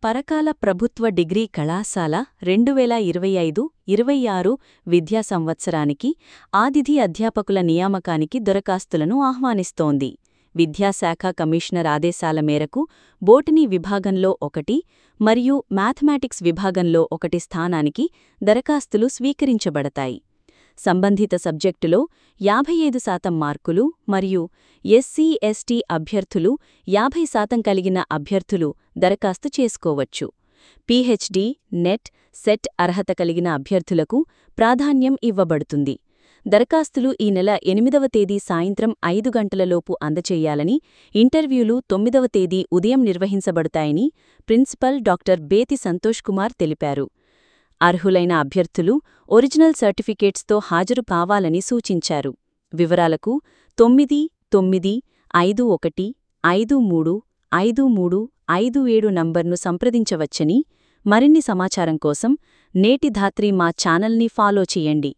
పరకాల ప్రభుత్వ డిగ్రీ కళాశాల రెండు వేల ఇరవై ఐదు ఇరవై ఆరు విద్యా సంవత్సరానికి ఆదిథి అధ్యాపకుల నియామకానికి దరఖాస్తులను ఆహ్వానిస్తోంది విద్యాశాఖ కమిషనర్ ఆదేశాల మేరకు బోటనీ విభాగంలో ఒకటి మరియు మ్యాథమెటిక్స్ విభాగంలో ఒకటి స్థానానికి దరఖాస్తులు స్వీకరించబడతాయి సంబంధిత సబ్జెక్టులో యాభై ఐదు శాతం మార్కులు మరియు ఎస్సీ ఎస్టీ అభ్యర్థులు యాభై శాతం కలిగిన అభ్యర్థులు దరఖాస్తు చేసుకోవచ్చు పీహెచ్డీ నెట్ సెట్ అర్హత కలిగిన అభ్యర్థులకు ప్రాధాన్యం ఇవ్వబడుతుంది దరఖాస్తులు ఈ నెల ఎనిమిదవ తేదీ సాయంత్రం ఐదు గంటలలోపు అందచేయాలని ఇంటర్వ్యూలు తొమ్మిదవ తేదీ ఉదయం నిర్వహించబడతాయని ప్రిన్సిపల్ డాక్టర్ బేతి సంతోష్ కుమార్ తెలిపారు అర్హులైన అభ్యర్థులు ఒరిజినల్ సర్టిఫికేట్స్తో హాజరు కావాలని సూచించారు వివరాలకు తొమ్మిది తొమ్మిది ఐదు ఒకటి ఐదు మూడు ఐదు మూడు ఐదు ఏడు నంబర్ను సంప్రదించవచ్చని మరిన్ని సమాచారం కోసం నేటి ధాత్రి మా ఛానల్ని ఫాలో చేయండి